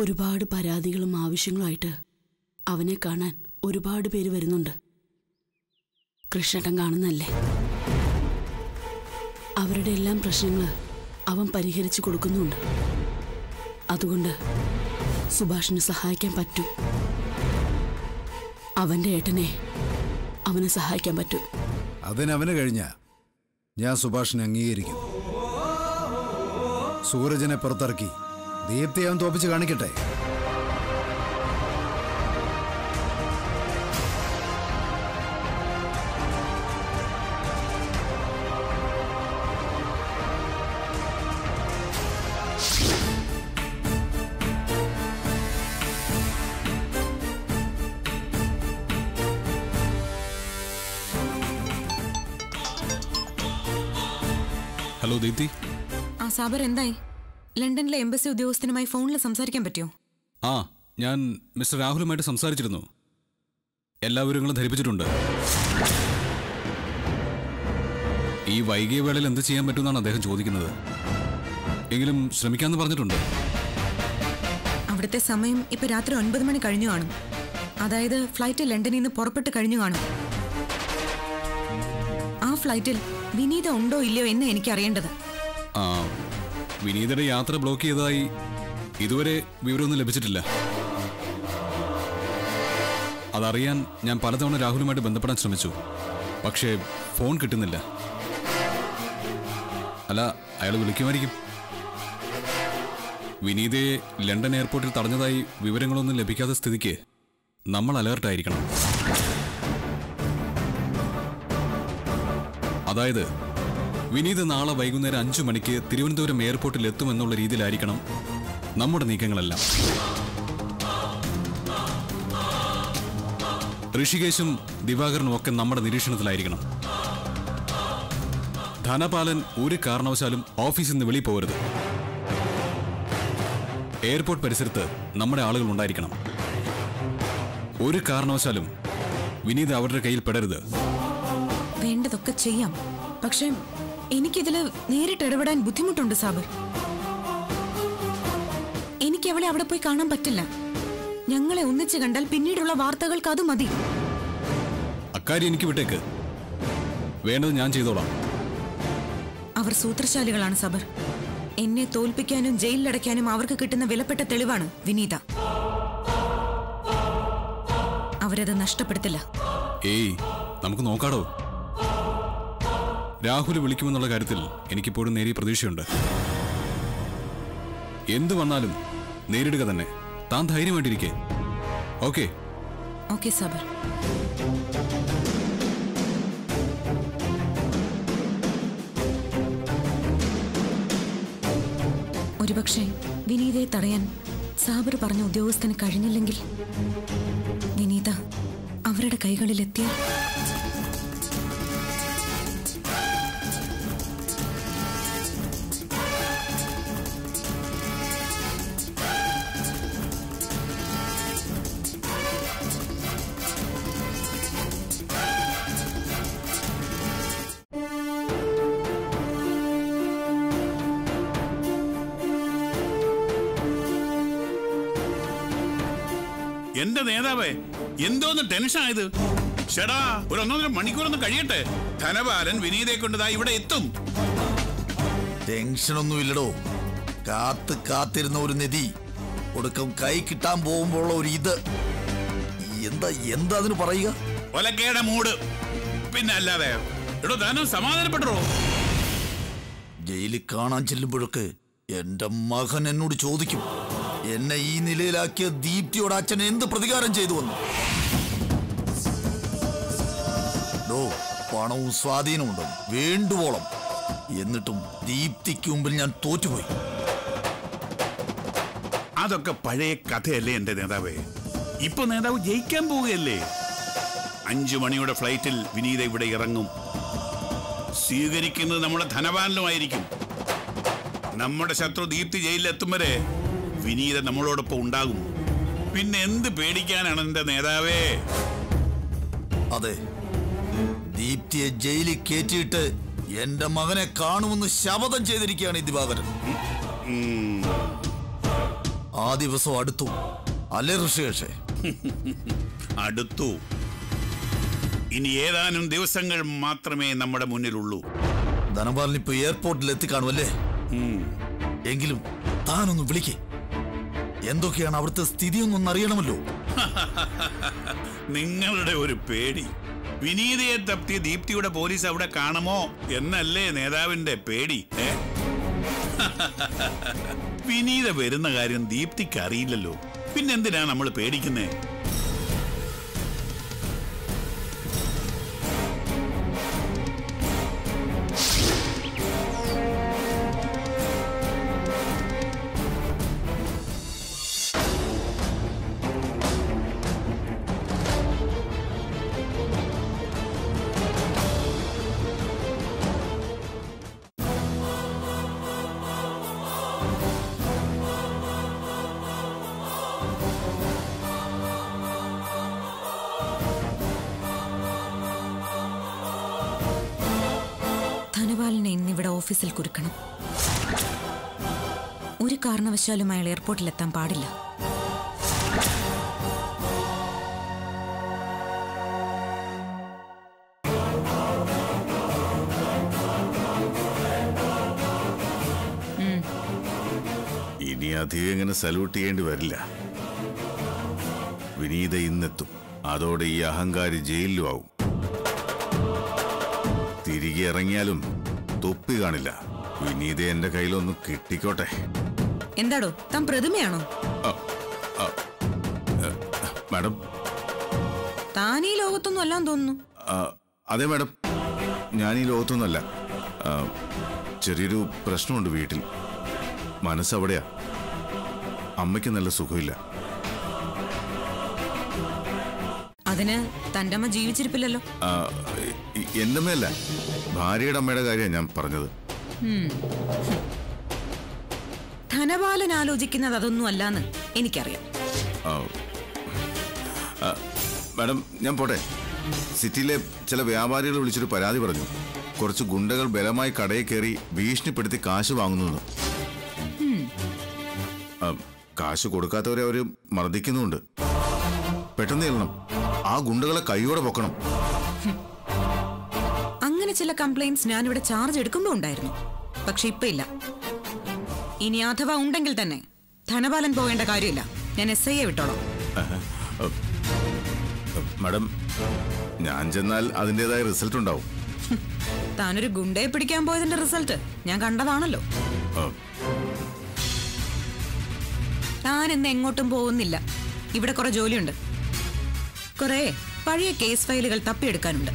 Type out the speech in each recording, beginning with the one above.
ഒരുപാട് പരാതികളും ആവശ്യങ്ങളുമായിട്ട് അവനെ കാണാൻ ഒരുപാട് പേര് വരുന്നുണ്ട് കൃഷ്ണട്ടൻ കാണുന്നല്ലേ അവരുടെ എല്ലാം പ്രശ്നങ്ങൾ അവൻ പരിഹരിച്ചു കൊടുക്കുന്നുണ്ട് അതുകൊണ്ട് സുഭാഷിന് സഹായിക്കാൻ പറ്റും അവന്റെ ഏട്ടനെ അവനെ സഹായിക്കാൻ പറ്റും അതിനവന് കഴിഞ്ഞ ഞാൻ സുഭാഷിനെ അംഗീകരിക്കും സൂരജിനെ പുറത്തിറക്കി ദീപ്തി അവൻ തോപ്പിച്ച് കാണിക്കട്ടെ ഹലോ ദീപ്തി ആ സാബർ എന്തായി ലണ്ടനിലെ എംബസി ഉദ്യോഗസ്ഥനുമായി ഫോണിൽ സംസാരിക്കാൻ പറ്റുമോ ആ ഞാൻ മിസ്റ്റർ രാഹുലുമായിട്ട് സംസാരിച്ചിരുന്നു എല്ലാ വിവരങ്ങളും ധരിപ്പിച്ചിട്ടുണ്ട് ഈ വൈകിയ വേളയിൽ എന്ത് ചെയ്യാൻ പറ്റുമെന്നാണ് അദ്ദേഹം ചോദിക്കുന്നത് എങ്കിലും ശ്രമിക്കാമെന്ന് പറഞ്ഞിട്ടുണ്ട് അവിടുത്തെ സമയം ഇപ്പൊ രാത്രി ഒൻപത് മണി കഴിഞ്ഞു കാണും അതായത് ഫ്ലൈറ്റ് ലണ്ടനിൽ നിന്ന് പുറപ്പെട്ട് കഴിഞ്ഞു കാണും ആ ഫ്ലൈറ്റിൽ വിനീത ഉണ്ടോ ഇല്ലയോ എന്ന് എനിക്ക് അറിയേണ്ടത് ആ വിനീതയുടെ യാത്ര ബ്ലോക്ക് ചെയ്തതായി ഇതുവരെ വിവരമൊന്നും ലഭിച്ചിട്ടില്ല അതറിയാൻ ഞാൻ പലതവണ രാഹുലുമായിട്ട് ബന്ധപ്പെടാൻ ശ്രമിച്ചു പക്ഷേ ഫോൺ കിട്ടുന്നില്ല അല്ല അയാൾ വിളിക്കുമായിരിക്കും വിനീതയെ ലണ്ടൻ എയർപോർട്ടിൽ തടഞ്ഞതായി വിവരങ്ങളൊന്നും ലഭിക്കാത്ത സ്ഥിതിക്ക് നമ്മൾ അലേർട്ടായിരിക്കണം അതായത് വിനീത് നാളെ വൈകുന്നേരം അഞ്ചു മണിക്ക് തിരുവനന്തപുരം എയർപോർട്ടിൽ എത്തുമെന്നുള്ള രീതിയിലായിരിക്കണം നമ്മുടെ നീക്കങ്ങളെല്ലാം ഋഷികേശും ദിവാകരനും ഒക്കെ നമ്മുടെ നിരീക്ഷണത്തിലായിരിക്കണം ധനപാലൻ ഒരു കാരണവശാലും ഓഫീസിൽ നിന്ന് വെളിയിൽ പോകരുത് എയർപോർട്ട് പരിസരത്ത് നമ്മുടെ ആളുകൾ ഉണ്ടായിരിക്കണം ഒരു കാരണവശാലും വിനീത് അവരുടെ കയ്യിൽ പെടരുത് വേണ്ടതൊക്കെ ചെയ്യാം പക്ഷെ എനിക്കിതില് നേരിട്ട് ഇടപെടാൻ ബുദ്ധിമുട്ടുണ്ട് സാബർ എനിക്ക് അവളെ അവിടെ പോയി കാണാൻ പറ്റില്ല ഞങ്ങളെ ഒന്നിച്ച് കണ്ടാൽ പിന്നീടുള്ള വാർത്തകൾക്ക് അത് മതി അക്കാര്യം എനിക്ക് വിട്ടേക്ക് വേണ്ടത് ഞാൻ ചെയ്തോളാം അവർ സൂത്രശാലികളാണ് സബർ എന്നെ തോൽപ്പിക്കാനും ജയിലിലടയ്ക്കാനും അവർക്ക് കിട്ടുന്ന വിലപ്പെട്ട തെളിവാണ് വിനീത അവരത് നഷ്ടപ്പെടുത്തില്ല ഏയ് നമുക്ക് നോക്കാടോ രാഹുൽ വിളിക്കുമെന്നുള്ള കാര്യത്തിൽ എനിക്കിപ്പോഴും നേരിയ പ്രതീക്ഷയുണ്ട് എന്തു വന്നാലും നേരിടുക തന്നെ താൻ ധൈര്യമായിട്ടിരിക്കെ ഓക്കെ ഓക്കെ സബർ ഒരുപക്ഷെ വിനീതയെ തടയാൻ സാബർ പറഞ്ഞ ഉദ്യോഗസ്ഥന് കഴിഞ്ഞില്ലെങ്കിൽ വിനീത അവരുടെ കൈകളിലെത്തിയാൽ എന്റെ നേതാവേ എന്തോന്ന് ടെൻഷൻ ആയത് ചേടാ ഒരു ഒന്നൊന്നര മണിക്കൂറൊന്നും കഴിയട്ടെ ധനപാലൻ വിനീതയെ കൊണ്ടതാ ഇവിടെ എത്തും ടെൻഷനൊന്നും ഇല്ലടോ കാത്ത് കാത്തിരുന്ന ഒരു നിധി ഒടുക്കം കൈ കിട്ടാൻ പോകുമ്പോഴുള്ള ഒരു ഇത് എന്താ എന്താ അതിന് പറയുക ഒലക്കേടെ മൂട് പിന്നെ അല്ലാതെ എടോ ധനം സമാധാനപ്പെട്ടോ ജയിലിൽ കാണാൻ ചെല്ലുമ്പോഴൊക്കെ എന്റെ മകൻ എന്നോട് ചോദിക്കും എന്നെ ഈ നിലയിലാക്കിയ ദീപ്തിയോട് അച്ഛൻ എന്ത് പ്രതികാരം ചെയ്തു വന്നു ഡോ പണവും സ്വാധീനമുണ്ട് വേണ്ടുവോളം എന്നിട്ടും ദീപ്തിക്ക് മുമ്പിൽ ഞാൻ തോറ്റുപോയി അതൊക്കെ പഴയ കഥയല്ലേ എന്റെ നേതാവേ ഇപ്പൊ നേതാവ് ജയിക്കാൻ പോവുകയല്ലേ അഞ്ചു മണിയുടെ ഫ്ലൈറ്റിൽ വിനീത ഇവിടെ ഇറങ്ങും സ്വീകരിക്കുന്നത് നമ്മുടെ ധനവാനിലുമായിരിക്കും നമ്മുടെ ശത്രു ദീപ്തി ജയിലിലെത്തും വരെ വിനീത നമ്മളോടൊപ്പം ഉണ്ടാകും പിന്നെ എന്ത് പേടിക്കാനാണ് എന്റെ നേതാവേ അതെ ദീപ്തിയെ ജയിലിൽ കയറ്റിയിട്ട് എന്റെ മകനെ കാണുമെന്ന് ശപഥം ചെയ്തിരിക്കുകയാണ് ഈ ദിവാകരൻ ആ ദിവസം അടുത്തു അല്ലേ ഋഷികേഷേ അടുത്തു ഇനി ഏതാനും ദിവസങ്ങൾ മാത്രമേ നമ്മുടെ മുന്നിലുള്ളൂ ധനപാലൻ ഇപ്പൊ എയർപോർട്ടിൽ എത്തിക്കാണുമല്ലേ എങ്കിലും താനൊന്ന് വിളിക്കേ എന്തൊക്കെയാണ് അവിടുത്തെ സ്ഥിതിയൊന്നും അറിയണമല്ലോ നിങ്ങളുടെ ഒരു പേടി വിനീതയെ തപ്പി ദീപ്തിയുടെ പോലീസ് അവിടെ കാണുമോ എന്നല്ലേ നേതാവിന്റെ പേടി ഏ വിനീത വരുന്ന കാര്യം ദീപ്തിക്ക് അറിയില്ലല്ലോ പിന്നെന്തിനാ നമ്മൾ പേടിക്കുന്നേ ധനപാലനെ ഇന്നിവിടെ ഓഫീസിൽ കുരുക്കണം ഒരു കാരണവശാലും അയാൾ എയർപോർട്ടിൽ എത്താൻ പാടില്ല ഇനി അധികം ഇങ്ങനെ സല്യൂട്ട് ചെയ്യേണ്ടി വരില്ല വിനീത ഇന്നെത്തും അതോടെ ഈ അഹങ്കാരി ജയിലിലും ആവും തിരികെ ഇറങ്ങിയാലും തൊപ്പി കാണില്ല വിനീത എന്റെ കയ്യിലൊന്ന് കിട്ടിക്കോട്ടെ എന്താടോ താൻ പ്രതിമയാണോ മാഡം താൻ ഈ ലോകത്തൊന്നും അല്ലാന്ന് തോന്നുന്നു ആ, അതെ മാഡം ഞാൻ ഈ ലോകത്തൊന്നുമല്ല ആ, ചെറിയൊരു പ്രശ്നമുണ്ട് വീട്ടിൽ മനസ്സവിടെയാ അമ്മയ്ക്ക് നല്ല സുഖമില്ല അതിന് തന്റെ അമ്മ ജീവിച്ചിരിപ്പില്ലല്ലോ ആ, ഇ- എന്റെ മേലല്ല ഭാര്യയുടെ അമ്മയുടെ കാര്യമാണ് ഞാൻ പറഞ്ഞത് ധനപാലൻ ആലോചിക്കുന്നത് അതൊന്നും അല്ലാന്ന് എനിക്കറിയാം ആ. ആ, മാഡം ഞാൻ പോട്ടെ സിറ്റിയിലെ ചില വ്യാപാരികൾ വിളിച്ചൊരു പരാതി പറഞ്ഞു കുറച്ച് ഗുണ്ടകൾ ബലമായി കടയിൽ കയറി ഭീഷണിപ്പെടുത്തി കാശ് വാങ്ങുന്നു കാശ് കൊടുക്കാത്തവരെ അവര് മർദ്ദിക്കുന്നുമുണ്ട് പെട്ടെന്ന് ചെല്ലണം ആ ഗുണ്ടകളെ കൈയോടെ പൊക്കണം അങ്ങനെ ചില കംപ്ലൈന്റ്സ് ഞാനിവിടെ ചാർജ് എടുക്കുമ്പോൾ ഉണ്ടായിരുന്നു പക്ഷെ ഇപ്പൊ ഇല്ല ഇനി അഥവാ ഉണ്ടെങ്കിൽ തന്നെ ധനപാലൻ പോകേണ്ട കാര്യമില്ല ഞാൻ എസ് ഐയെ വിട്ടോളാം മാഡം ഞാൻ ചെന്നാൽ അതിൻ്റെതായ റിസൾട്ട് ഉണ്ടാവും താനൊരു ഗുണ്ടയെ പിടിക്കാൻ പോയതിന്റെ റിസൾട്ട് ഞാൻ കണ്ടതാണല്ലോ ആ, താൻ ഇന്ന് എങ്ങോട്ടും പോകുന്നില്ല ഇവിടെ കുറെ ജോലിയുണ്ട് കുറെ പഴയ കേസ് ഫയലുകൾ തപ്പിയെടുക്കാനുണ്ട്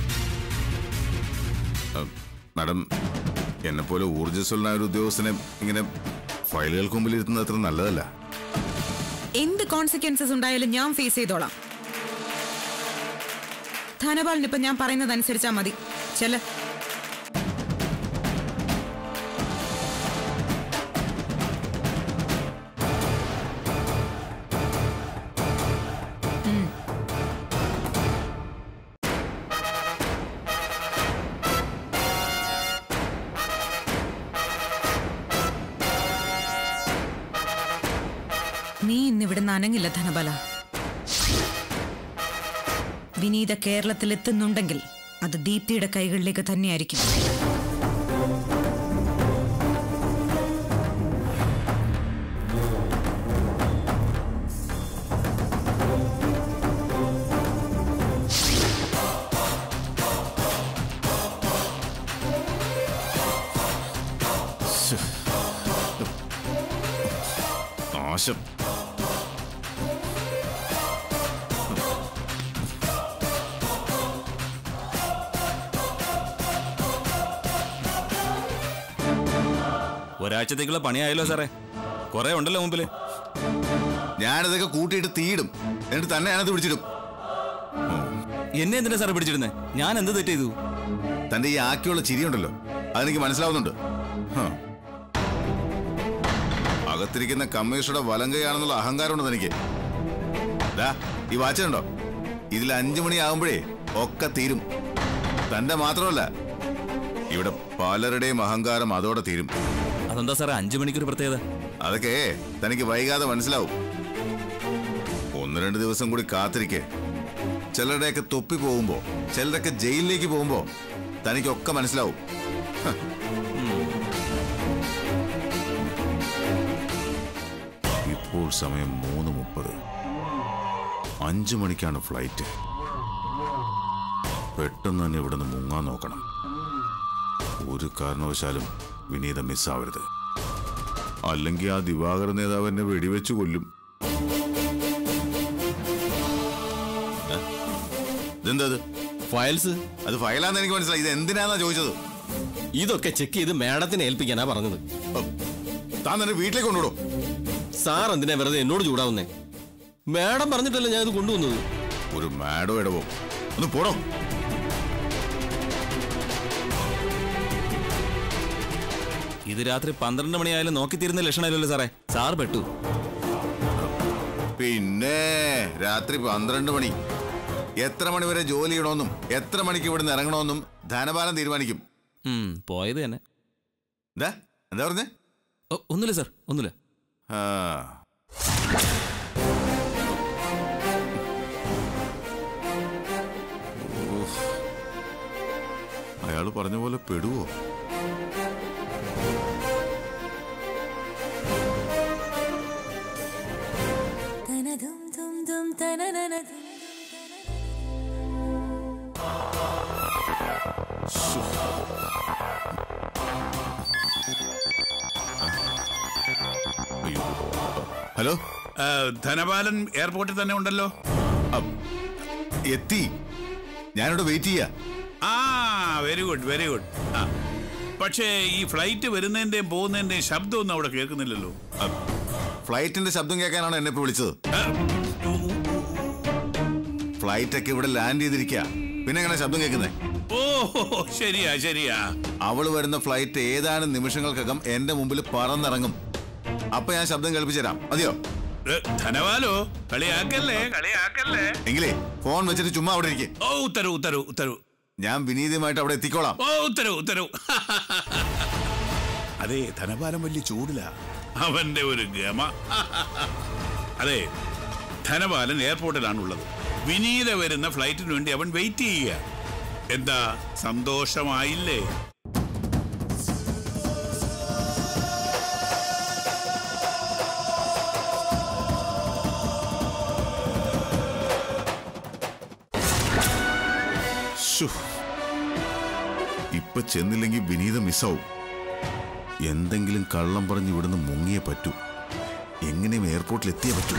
ആ, മാഡം എന്നെപ്പോലെ ഊർജ്ജസ്വലനായ ഒരു ഉദ്യോഗസ്ഥനെ ഇങ്ങനെ ഫയലുകൾക്ക് മുമ്പിൽ ഇരുത്തുന്നത് അത്ര നല്ലതല്ല എന്ത് കോൺസിക്വൻസസ് ഉണ്ടായാലും ഞാൻ ഫേസ് ചെയ്തോളാം ധനപാലിന് ഇപ്പൊ ഞാൻ പറയുന്നത് അനുസരിച്ചാ മതി ചെല്ല നീ ഇന്നിവിടുന്ന് അനങ്ങില്ല ധനബല വിനീത കേരളത്തിൽ എത്തുന്നുണ്ടെങ്കിൽ അത് ദീപ്തിയുടെ കൈകളിലേക്ക് തന്നെയായിരിക്കും നാശം ഒരാഴ്ചത്തേക്കുള്ള പണിയായല്ലോ സാറേ കുറെ ഉണ്ടല്ലോ മുമ്പില് ഞാനിതൊക്കെ കൂട്ടിയിട്ട് തീയിടും എന്നിട്ട് തന്നെ ഞാനത് പിടിച്ചിടും എന്നെ എന്തിനാ സാറേ പിടിച്ചിരുന്നേ ഞാൻ എന്ത് തെറ്റ് ചെയ്തു തന്റെ ഈ ആക്കിയുള്ള ചിരിയുണ്ടല്ലോ അതെനിക്ക് മനസ്സിലാവുന്നുണ്ട് ഹ. അകത്തിരിക്കുന്ന കമ്മീഷണറുടെ വലങ്കയാണെന്നുള്ള അഹങ്കാരമുണ്ട് തനിക്ക് ദാ, ഈ വാച്ച് ഉണ്ടോ ഇതിൽ അഞ്ചു മണിയാകുമ്പോഴേ ഒക്കെ തീരും തന്റെ മാത്രമല്ല ഇവിടെ പലരുടെയും അഹങ്കാരം അതോടെ തീരും അതെന്താ സാറേ അഞ്ചു മണിക്കൊരു പ്രത്യേകത അതൊക്കെ തനിക്ക് വൈകാതെ മനസ്സിലാവും ഒന്ന് രണ്ട് ദിവസം കൂടി കാത്തിരിക്കെ ചിലരുടെയൊക്കെ തൊപ്പി പോകുമ്പോ ചിലരൊക്കെ ജയിലിലേക്ക് പോകുമ്പോ തനിക്കൊക്കെ മനസ്സിലാവും ഹ. ഇപ്പോൾ സമയം മൂന്ന് മുപ്പത് അഞ്ചു മണിക്കാണ് ഫ്ലൈറ്റ് പെട്ടെന്ന് തന്നെ ഇവിടുന്ന് മുങ്ങാൻ നോക്കണം ഒരു കാരണവശാലും വിനീത മിസ്സാവരുത് അല്ലെങ്കിൽ ആ ദിവാകര നേതാവ് എന്നെ വെടിവെച്ച് കൊല്ലും ഏ? ഇതെന്താ ഇത്? ഫയൽസ് അത് ഫയലാന്ന് എനിക്ക് മനസ്സിലായി ഇത് എന്തിനാന്നാ ചോദിച്ചത് ഇതൊക്കെ ചെക്ക് ചെയ്ത് മാഡത്തിനെ ഏൽപ്പിക്കാനാ പറഞ്ഞത് ഓ, താൻ തന്നെ വീട്ടിലേക്ക് കൊണ്ടുവിടും സാർ എന്തിനാ വെറുതെ എന്നോട് ചൂടാവുന്നേ മാഡം പറഞ്ഞിട്ടല്ല ഞാൻ ഇത് കൊണ്ടുവന്നത് ഒരു മാഡോ ഇടവോ ഒന്ന് പോടോ ഇത് രാത്രി പന്ത്രണ്ട് മണിയായാലും നോക്കിത്തീരുന്ന ലക്ഷണമല്ലല്ലോ സാറേ സാർ പെട്ടു പിന്നെ രാത്രി പന്ത്രണ്ട് മണി എത്ര മണി വരെ ജോലി ചെയ്യണമെന്നും എത്ര മണിക്ക് ഇവിടുന്ന് ഇറങ്ങണമെന്നും ധനപാലം തീരുമാനിക്കും ഉം, പോയത് തന്നെ എന്താ എന്താ പറഞ്ഞേ ഓ, ഒന്നുമില്ല സാർ ഒന്നുമില്ല ആ ഊഫ്. അയാള് പറഞ്ഞ പോലെ പെടുവോ അയ്യോ. ഹലോ ആ, ധനപാലൻ എയർപോർട്ടിൽ തന്നെ ഉണ്ടല്ലോ അ- എത്തി ഞാനിവിടെ വെയിറ്റ് ചെയ്യാ ആ വെരി ഗുഡ് വെരി ഗുഡ് ആ പക്ഷേ ഈ ഫ്ലൈറ്റ് വരുന്നതിന്റെയും പോകുന്നതിന്റെയും ശബ്ദമൊന്നും അവിടെ കേൾക്കുന്നില്ലല്ലോ അ- ഫ്ലൈറ്റിന്റെ ശബ്ദം കേൾക്കാനാണ് എന്നെ ഇപ്പൊ വിളിച്ചത് ആ, ഫ്ലൈറ്റ് ഒക്കെ ഇവിടെ ലാൻഡ് ചെയ്തിരിക്കുക പിന്നെ എങ്ങനെ ശബ്ദം കേൾക്കുന്നേ ഓ ശരിയാ ശരിയാ അവള് വരുന്ന ഫ്ലൈറ്റ് ഏതാനും നിമിഷങ്ങൾക്കകം എന്റെ മുമ്പിൽ പറന്നിറങ്ങും അപ്പൊ ഞാൻ ശബ്ദം കേൾപ്പിച്ചു തരാം മതിയോ ഏ, ധനപാലോ കളിയാക്കല്ലേ കളിയാക്കല്ലേ എങ്കിലേ ഫോൺ വെച്ചിട്ട് ചുമ്മാ അവിടെ ഇരിക്കെ ഓ ഉത്തരവ് ഉത്തരവ് ഉത്തരവ് ഞാൻ വിനീതമായിട്ട് അവിടെ എത്തിക്കോളാം ഓ ഉത്തരവ് ഉത്തരവ് അതെ ധനപാലം വലിയ ചൂടില അവന്റെ ഒരു ഗമ അതെ ധനപാലൻ എയർപോർട്ടിലാണുള്ളത് വിനീത വരുന്ന ഫ്ലൈറ്റിന് വേണ്ടി അവൻ വെയിറ്റ് ചെയ്യുക എന്താ സന്തോഷമായില്ലേ ശ്ശോ. ഇപ്പൊ ചെന്നില്ലെങ്കിൽ വിനീത മിസ്സാവും എന്തെങ്കിലും കള്ളം പറഞ്ഞ് ഇവിടുന്ന് മുങ്ങിയേ പറ്റൂ എങ്ങനെയും എയർപോർട്ടിൽ എത്തിയേ പറ്റൂ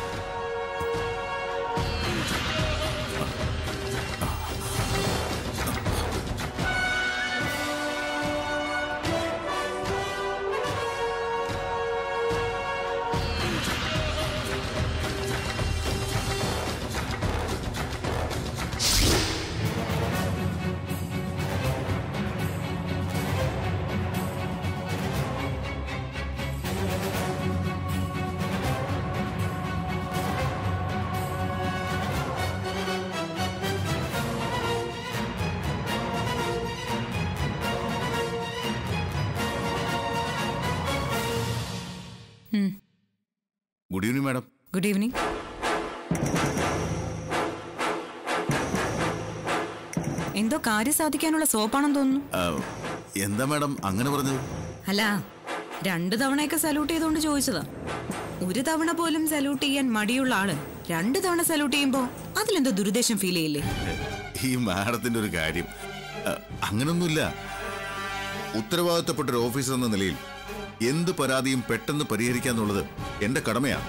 good evening madam good evening എന്തോ കാര്യം സാധിക്കാനുള്ള സോപ്പാണെന്ന് തോന്നുന്നു ആ, എന്താ മാഡം അങ്ങനെ പറഞ്ഞത് അല്ല രണ്ടു തവണയൊക്കെ സല്യൂട്ട് ചെയ്തുകൊണ്ട് ചോദിച്ചതാ ഒരു തവണ പോലും സല്യൂട്ട് ചെയ്യാൻ മടിയുള്ള ആള് രണ്ടു തവണ സല്യൂട്ട് ചെയ്യുമ്പോ അതിലെന്തോ ദുരുദ്ദേശം ഫീൽ ചെയ്യില്ലേ ഈ മാഡത്തിന്റെ ഒരു കാര്യം ആ, അങ്ങനൊന്നുമില്ല ഉത്തരവാദിത്തപ്പെട്ട ഒരു ഓഫീസർ എന്ന നിലയിൽ എന്ത് പരാതിയും പെട്ടെന്ന് പരിഹരിക്കാന്നുള്ളത് എന്റെ കടമയാ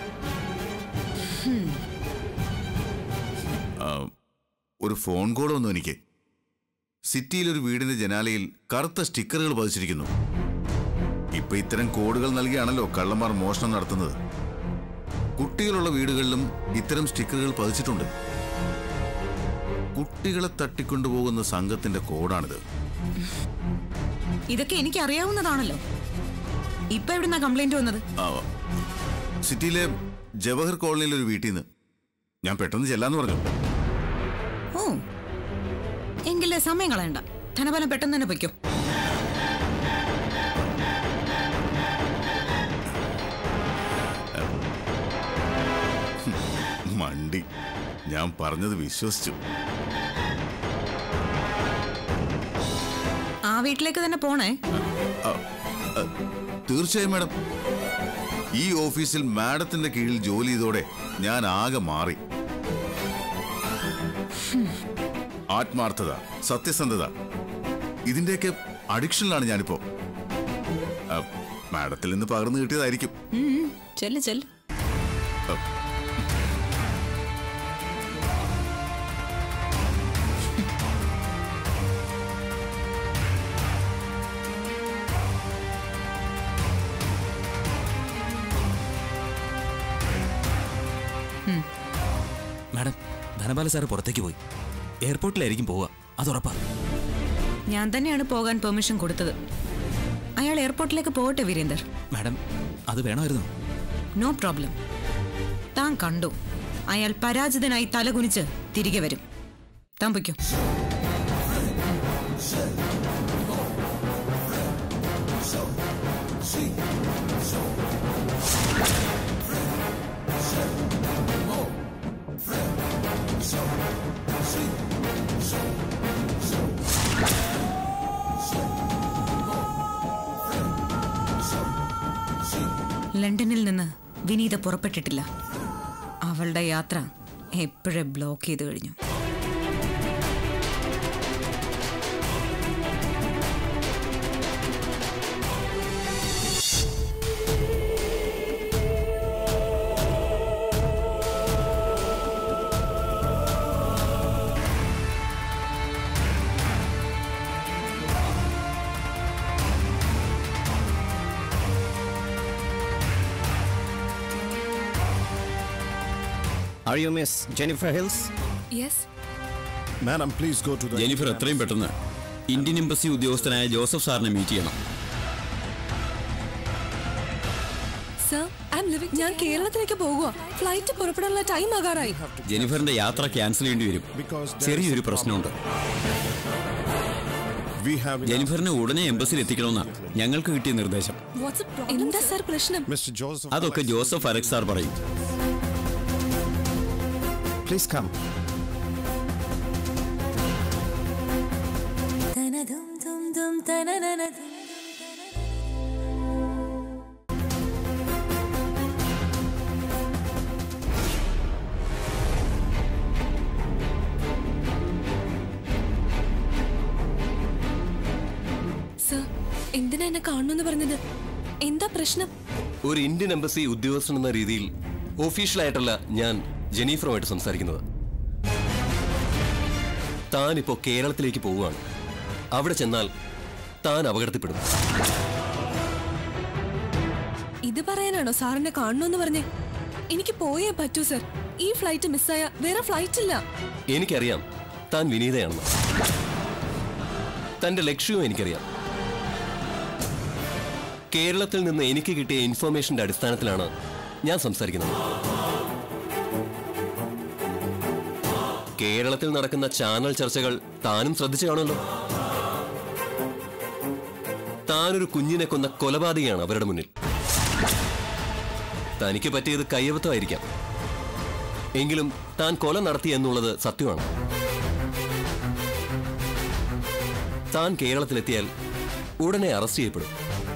ആ, ഒരു ഫോൺ കോൾ വന്നു എനിക്ക് സിറ്റിയിൽ ഒരു വീടിന്റെ ജനാലയിൽ കറുത്ത സ്റ്റിക്കറുകൾ പതിച്ചിരിക്കുന്നു ഇപ്പൊ ഇത്തരം കോഡുകൾ നൽകിയാണല്ലോ കള്ളന്മാർ മോഷണം നടത്തുന്നത് കുട്ടികളുള്ള വീടുകളിലും ഇത്തരം സ്റ്റിക്കറുകൾ പതിച്ചിട്ടുണ്ട് കുട്ടികളെ തട്ടിക്കൊണ്ടുപോകുന്ന സംഘത്തിന്റെ കോഡാണിത് ഇതൊക്കെ എനിക്ക് അറിയാവുന്നതാണല്ലോ ഇപ്പൊ എവിടുന്ന കംപ്ലൈന്റ് വന്നത് ആ, സിറ്റിയിലെ ജവഹർ കോളനിയിലെ ഒരു വീട്ടിൽ നിന്ന് ഞാൻ പെട്ടെന്ന് ചെല്ലാന്ന് പറഞ്ഞു ഓ എങ്കില് സമയം കളയണ്ട ധനബലം പെട്ടെന്ന് തന്നെ പൊയ്ക്കോ മടി ഞാൻ പറഞ്ഞത് വിശ്വസിച്ചു ആ വീട്ടിലേക്ക് തന്നെ പോണേ തീർച്ചയായും മാഡം ഈ ഓഫീസിൽ മാഡത്തിന്റെ കീഴിൽ ജോലി ചെയ്തോടെ ഞാൻ ആകെ മാറി ആത്മാർത്ഥത സത്യസന്ധത ഇതിന്റെയൊക്കെ അഡിക്ഷനിലാണ് ഞാനിപ്പോ ആ, മാഡത്തിൽ നിന്ന് പകർന്നു കിട്ടിയതായിരിക്കും ചെല്ല് ചെല്ല് മാഡം ധനപാല സാറ് പുറത്തേക്ക് പോയി എയർപോർട്ടിലായിരിക്കും പോവുക അത് ഉറപ്പാ ഞാൻ തന്നെയാണ് പോകാൻ പെർമിഷൻ കൊടുത്തത് അയാൾ എയർപോർട്ടിലേക്ക് പോകട്ടെ വീരേന്ദർ മാഡം അത് വേണമായിരുന്നു നോ പ്രോബ്ലം താൻ കണ്ടു അയാൾ പരാജിതനായി തലകുനിച്ച് തിരികെ വരും താൻ പൊയ്ക്കോ ലണ്ടനിൽ നിന്ന് വിനീത പുറപ്പെട്ടിട്ടില്ല അവളുടെ യാത്ര എപ്പോഴേ ബ്ലോക്ക് ചെയ്ത് കഴിഞ്ഞു Are you Miss Jennifer Hills? Yes Madam, please go to the. Jennifer എത്രയും പെട്ടെന്ന് ഇന്ത്യൻ എംബസി ഉദ്യോഗസ്ഥനായ ജോസഫ് സാറിനെ മീറ്റ് ചെയ്യണം സർ ഐ എം ലിവിംഗ് ഞാൻ കേരളത്തിലേക്ക് പോകുക ഫ്ലൈറ്റ് പുറപ്പെടാനുള്ള ടൈം ആകാറായി ജെനിഫറിന്റെ യാത്ര ക്യാൻസൽ ചെയ്യേണ്ടി വരും ചെറിയൊരു പ്രശ്നമുണ്ട് We have. ജെനിഫറിനെ ഉടനെ എംബസിയിൽ എത്തിക്കണമെന്നാണ് ഞങ്ങൾക്ക് കിട്ടിയ നിർദ്ദേശം എന്താ സർ പ്രശ്നം Mr. Joseph. അതൊക്കെ ജോസഫ് അലക്സ് സാർ പറയും Please come. സർ എന്തിനാ എന്നെ കാണണമെന്ന് പറഞ്ഞത് എന്താ പ്രശ്നം ഒരു ഇന്ത്യൻ എംബസി ഉദ്യോഗസ്ഥൻ എന്ന രീതിയിൽ ഒഫീഷ്യലായിട്ടല്ല ഞാൻ ജെനീഫറുമായിട്ട് സംസാരിക്കുന്നത് താൻ ഇപ്പോ കേരളത്തിലേക്ക് പോവുകയാണ് അവിടെ ചെന്നാൽ താൻ അപകടത്തിൽപ്പെടും ഇത് പറയാനാണോ സാറിനെ കാണണമെന്ന് പറഞ്ഞേ എനിക്ക് പോയേ പറ്റൂ സർ ഈ ഫ്ലൈറ്റ് മിസ്സായ വേറെ ഫ്ലൈറ്റ് ഇല്ല എനിക്കറിയാം താൻ വിനീതയാണെന്ന് തന്റെ ലക്ഷ്യവും എനിക്കറിയാം കേരളത്തിൽ നിന്ന് എനിക്ക് കിട്ടിയ ഇൻഫർമേഷന്റെ അടിസ്ഥാനത്തിലാണ് ഞാൻ സംസാരിക്കുന്നത് കേരളത്തിൽ നടക്കുന്ന ചാനൽ ചർച്ചകൾ താനും ശ്രദ്ധിച്ചു കാണുമല്ലോ താനൊരു കുഞ്ഞിനെ കൊന്ന കൊലപാതകയാണ് അവരുടെ മുന്നിൽ തനിക്ക് പറ്റിയത് കയ്യബദ്ധമായിരിക്കാം എങ്കിലും താൻ കൊല നടത്തി എന്നുള്ളത് സത്യമാണ് താൻ കേരളത്തിലെത്തിയാൽ ഉടനെ അറസ്റ്റ് ചെയ്യപ്പെടും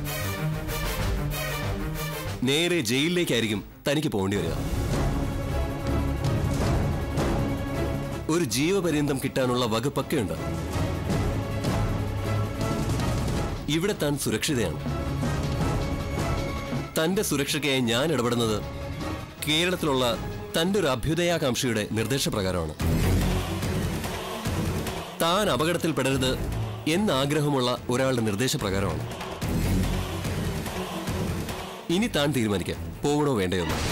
നേരെ ജയിലിലേക്കായിരിക്കും തനിക്ക് പോകേണ്ടി വരിക ഒരു ജീവപര്യന്തം കിട്ടാനുള്ള വകുപ്പൊക്കെയുണ്ട് ഇവിടെ താൻ സുരക്ഷിതയാണ് തന്റെ സുരക്ഷയ്ക്കായി ഞാൻ ഇടപെടുന്നത് കേരളത്തിലുള്ള തന്റെ ഒരു അഭ്യുദയാകാംക്ഷയുടെ നിർദ്ദേശപ്രകാരമാണ് താൻ അപകടത്തിൽപ്പെടരുത് എന്നാഗ്രഹമുള്ള ഒരാളുടെ നിർദ്ദേശപ്രകാരമാണ് ഇനി താൻ തീരുമാനിക്കാം പോകണോ വേണ്ടയോ എന്ന്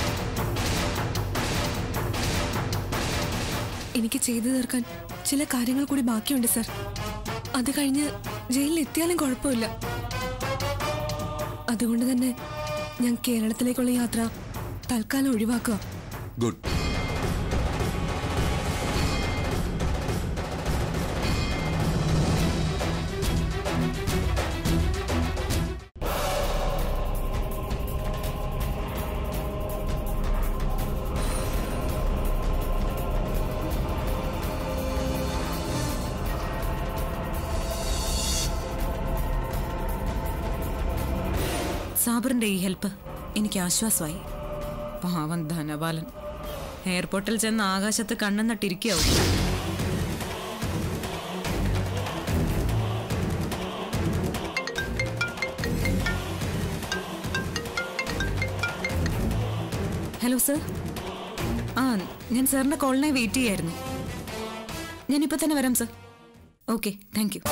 എനിക്ക് ചെയ്തു തീർക്കാൻ ചില കാര്യങ്ങൾ കൂടി ബാക്കിയുണ്ട് സർ അത് കഴിഞ്ഞ് ജയിലിൽ എത്തിയാലും കുഴപ്പമില്ല അതുകൊണ്ട് തന്നെ ഞാൻ കേരളത്തിലേക്കുള്ള യാത്ര തൽക്കാലം ഒഴിവാക്കുക ഗുഡ് സാബറിന്റെ ഈ ഹെൽപ്പ് എനിക്ക് ആശ്വാസമായി പാവൻ ധനപാലൻ എയർപോർട്ടിൽ ചെന്ന് ആകാശത്ത് കണ്ണും നട്ടിരിക്കാവും ഹലോ സർ ആ ഞാൻ സാറിന്റെ കോളിനായി വെയിറ്റ് ചെയ്യായിരുന്നു ഞാനിപ്പോ തന്നെ വരാം sir okay thank you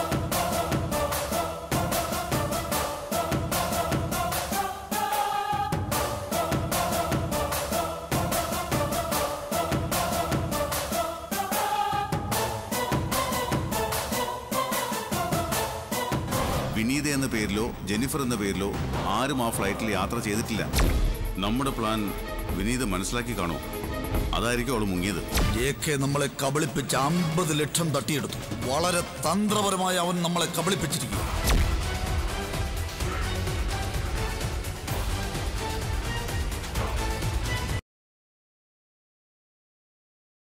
Vineetha എന്ന പേരിലോ ജെന്നിഫർ എന്ന പേരിലോ ആരും ആ ഫ്ലൈറ്റിൽ യാത്ര ചെയ്തിട്ടില്ല നമ്മുടെ പ്ലാൻ വിനീത മനസ്സിലാക്കി കാണോ അതായിരിക്കും അവൾ മുങ്ങിയത് എ കെ നമ്മളെ കബളിപ്പിച്ച് അമ്പത് ലക്ഷം തട്ടിയെടുത്തു വളരെ തന്ത്രപരമായി അവൻ നമ്മളെ കബളിപ്പിച്ചിരിക്കുക